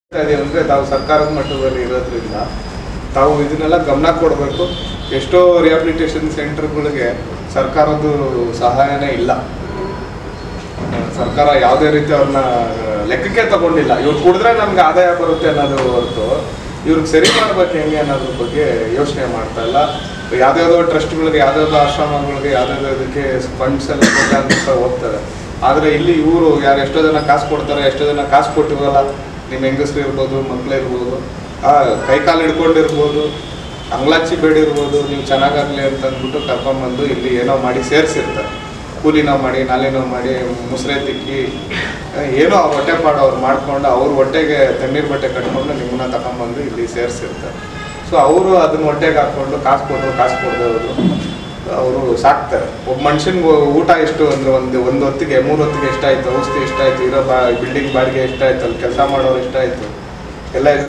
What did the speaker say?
ಇದೆ ಅಂದರೆ ತಾವು ಸರ್ಕಾರದ ಮಟ್ಟದಲ್ಲಿ ಇರೋದ್ರಿಂದ ತಾವು ಇದನ್ನೆಲ್ಲ ಗಮನ ಕೊಡಬೇಕು ಎಷ್ಟೋ ರಿಹಾಬಿಲಿಟೇಷನ್ ಸೆಂಟರ್ಗಳಿಗೆ ಸರ್ಕಾರದ್ದು ಸಹಾಯನೇ ಇಲ್ಲ ಆ, ಸರ್ಕಾರ ಯಾವುದೇ ರೀತಿ ಅವ್ರನ್ನ ಲೆಕ್ಕಕ್ಕೆ ತಗೊಂಡಿಲ್ಲ ಇವ್ರು ಕುಡಿದ್ರೆ ನಮ್ಗೆ ಆದಾಯ ಬರುತ್ತೆ ಅನ್ನೋದು ಹೊರತು ಇವ್ರಿಗೆ ಸರಿ ಮಾಡ್ಬೇಕು ಹೆಂಗೆ ಅನ್ನೋದ್ರ ಬಗ್ಗೆ ಯೋಚನೆ ಮಾಡ್ತಾ ಇಲ್ಲ ಯಾವ್ದಾವುದೋ ಟ್ರಸ್ಟ್ಗಳಿಗೆ ಯಾವ್ದಾವುದೋ ಆಶ್ರಮಗಳಿಗೆ ಯಾವ್ದಾವುದೋ ಇದಕ್ಕೆ ಫಂಡ್ಸ್ ಎಲ್ಲ ಕೊಟ್ಟ ಅಂತ ಹೋಗ್ತಾರೆ ಆದರೆ ಇಲ್ಲಿ ಇವರು ಯಾರು ಎಷ್ಟೋ ಜನ ಕಾಸು ಕೊಡ್ತಾರೆ ಎಷ್ಟೋ ಜನ ಕಾಸು ಕೊಟ್ಟಿರಲ್ಲ ನಿಮ್ಮ ಹೆಂಗಸ್ರು ಇರ್ಬೋದು ಮಕ್ಳು ಇರ್ಬೋದು ಆ, ಕೈ ಕಾಲು ಹಿಡ್ಕೊಂಡಿರ್ಬೋದು ಅಂಗ್ಲಾಚಿ ಬೇಡಿರ್ಬೋದು ನೀವು ಚೆನ್ನಾಗಾಗಲಿ ಅಂತ ಅಂದ್ಬಿಟ್ಟು ಕರ್ಕೊಂಬಂದು ಇಲ್ಲಿ ಏನೋ ಮಾಡಿ ಸೇರಿಸಿರ್ತಾರೆ ಕೂಲಿನೋ ಮಾಡಿ ನಾಲಿನೋ ಮಾಡಿ ಮುಸ್ರೆ ತಿಕ್ಕಿ ಆ, ಏನೋ ಆ ಹೊಟ್ಟೆ ಪಾಡು ಅವ್ರು ಮಾಡ್ಕೊಂಡು ಅವ್ರ ಹೊಟ್ಟೆಗೆ ತಣ್ಣೀರು ಬಟ್ಟೆ ಕಟ್ಕೊಂಡು ನಿಮ್ಮನ್ನ ತಗೊಂಬಂದು ಇಲ್ಲಿ ಸೇರಿಸಿರ್ತಾರೆ ಸೊ ಅವರು ಅದನ್ನ ಹೊಟ್ಟೆಗೆ ಹಾಕ್ಕೊಂಡು ಕಾಸು ಕೊಟ್ಟರು ಕಾಸು ಕೊಡದೆ ಹೋದ್ರು ಅವರು ಸಾಕ್ತಾರೆ ಒಬ್ಬ ಮನುಷ್ಯನ್ಗೆ ಊಟ ಎಷ್ಟು ಅಂದ್ರೆ ಒಂದು ಒಂದು ಹೊತ್ತಿಗೆ ಮೂರು ಹೊತ್ತಿಗೆ ಎಷ್ಟಾಯ್ತು ಔಷಧಿ ಎಷ್ಟಾಯ್ತು ಇರೋ ಬಾ ಬಿಲ್ಡಿಂಗ್ ಬಾಡಿಗೆ ಎಷ್ಟಾಯ್ತು ಅಲ್ಲಿ ಕೆಲಸ ಮಾಡೋರು ಎಷ್ಟಾಯ್ತು ಎಲ್ಲ